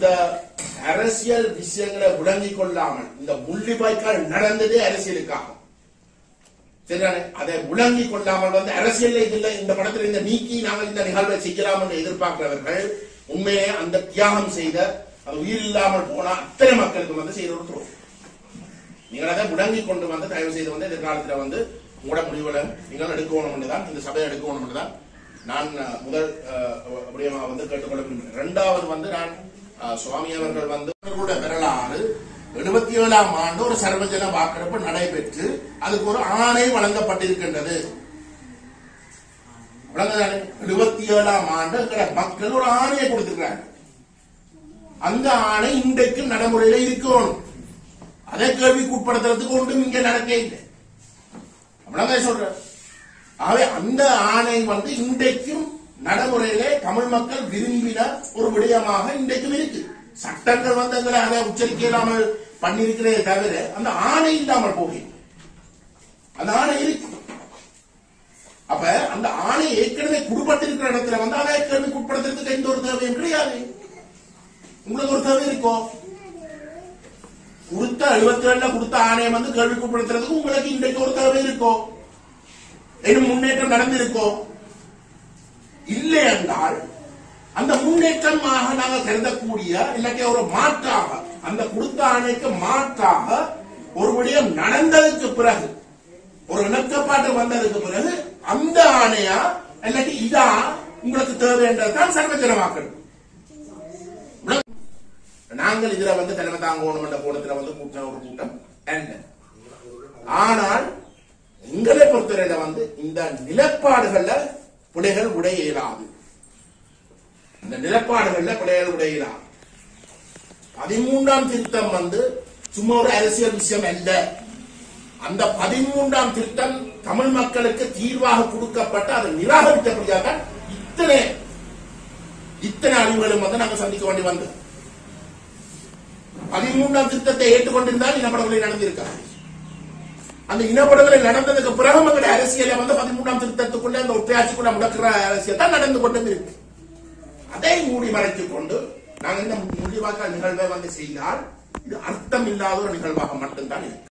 அந்த அரசியல் விஷயங்களை விளங்கிக் கொள்ளாமல் இந்த முள்ளிவாய்க்கால் நடந்ததே அரசியலுக்காக சரிதானே அதை விளங்கிக் கொள்ளாமல் வந்து அரசியல் இதுல இந்த படத்துல இந்த நீக்கி நாங்கள் இந்த நிகழ்வை செய்யலாம் என்று எதிர்பார்க்கிறவர்கள் உண்மையே அந்த தியாகம் செய்த அது உயிர் இல்லாமல் போன அத்தனை மக்களுக்கு வந்து செய்த ஒரு துரோகம் நீங்கள் அதை முடங்கி கொண்டு வந்து தயவு செய்து வந்து எதிர்காலத்துல வந்து உங்களோட முடிவுகளை நீங்கள் எடுக்கணும் தான் இந்த சபையை எடுக்கணும் தான் நான் அஹ், முதல் அஹ், விடயமாக வந்து கேட்டுக்கொள்ள விரும்புகிறேன் இரண்டாவது வந்து நான் அஹ், சுவாமி அவர்கள் வந்து அவர்களுடைய வரலாறு எழுபத்தி ஏழாம் ஆண்டு ஒரு சர்வஜன வாக்கெடுப்பு நடைபெற்று அதுக்கு ஒரு ஆணை வழங்கப்பட்டிருக்கின்றது வழங்குதானே? எழுபத்தி ஏழாம் ஆண்டு எங்கட மக்கள் ஒரு ஆணையை கொடுத்திருக்கிறாங்க அந்த ஆணை இன்றைக்கும் நடைமுறையில இருக்கணும் அதை கேள்விக்கு உட்படுத்துறதுக்கு ஒன்றும் இங்க நடக்க இல்லை அவ்வளவுதான் சொல்றேன் ஆகவே அந்த ஆணை வந்து இன்றைக்கும் நடைமுறையிலே தமிழ் மக்கள் விரும்பின ஒரு விடயமாக இன்றைக்கும் இருக்கு சட்டங்கள் வந்து எங்களை அதை உச்சரிக்க இல்லாமல் பண்ணிருக்கிறதே தவிர அந்த ஆணை இல்லாமல் போகிறேன் அந்த ஆணை இருக்கு அப்ப அந்த ஆணை ஏற்கனவே குடும்பத்திருக்கிற இடத்துல வந்து அதை கேள்விக்கு உட்படுத்துறதுக்கு எந்த ஒரு தேவையும் கிடையாது உங்களுக்கு ஒரு தேவை இருக்கோ கொடுத்த எழுபத்தி ஏழுல கொடுத்த ஆணையம் வந்து கேள்விக்கு உட்படுத்துறதுக்கு உங்களுக்கு இன்றைக்கு ஒரு தேவை இருக்கோ இன்னும் முன்னேற்றம் நடந்திருக்கோ இல்லை என்றால் அந்த முன்னேற்றமாக நாங்கள் கருதக்கூடிய இல்லாட்டி ஒரு மாற்றாக அந்த கொடுத்த ஆணைக்கு மாற்றாக ஒரு விடயம் நடந்ததுக்கு பிறகு ஒரு இணக்கப்பாட்டு வந்ததுக்கு பிறகு அந்த ஆணையா இல்லாட்டி இதா உங்களுக்கு தேவை என்றதுதான் சர்வஜனமாக்கணும் நாங்கள் இதுல வந்து தலைமை தாங்கணும் என்ற கோணத்துல வந்து கூட்டம் ஒரு கூட்டம் அல்ல ஆனால் எங்களை பொறுத்தவரையில வந்து இந்த நிலப்பாடுகள்ல பிழைகள் உடைய இயலாது இந்த நிலப்பாடுகள்ல பிழைகள் உடைய இயலாது பதிமூன்றாம் திருத்தம் வந்து சும்மா ஒரு அரசியல் விஷயம் அல்ல அந்த பதிமூன்றாம் திருத்தம் தமிழ் மக்களுக்கு தீர்வாக கொடுக்கப்பட்டு அதை நிராகரித்தபடியாக இத்தனை இத்தனை அழிவுகளும் வந்து நாங்கள் சந்திக்க வேண்டி வந்தோம் பதிமூன்றாம் திருத்தத்தை ஏற்றுக்கொண்டிருந்தால் இனப்படுகொலை நடந்திருக்காது அந்த இனப்படுகொலை நடந்ததுக்கு பிறகு மக்களுடைய அரசியலை வந்து பதிமூன்றாம் திருத்தத்துக்குள்ள அந்த ஒற்றையாட்சிக்குள்ள முடக்கிற அரசியல் தான் நடந்து கொண்டும் இருக்கு அதை மூடி மறைத்துக் கொண்டு நாங்கள் இந்த முடிவாக்க நிகழ்வை வந்து செய்தால் இது அர்த்தம் இல்லாத ஒரு நிகழ்வாக மட்டும்தான் இருக்கு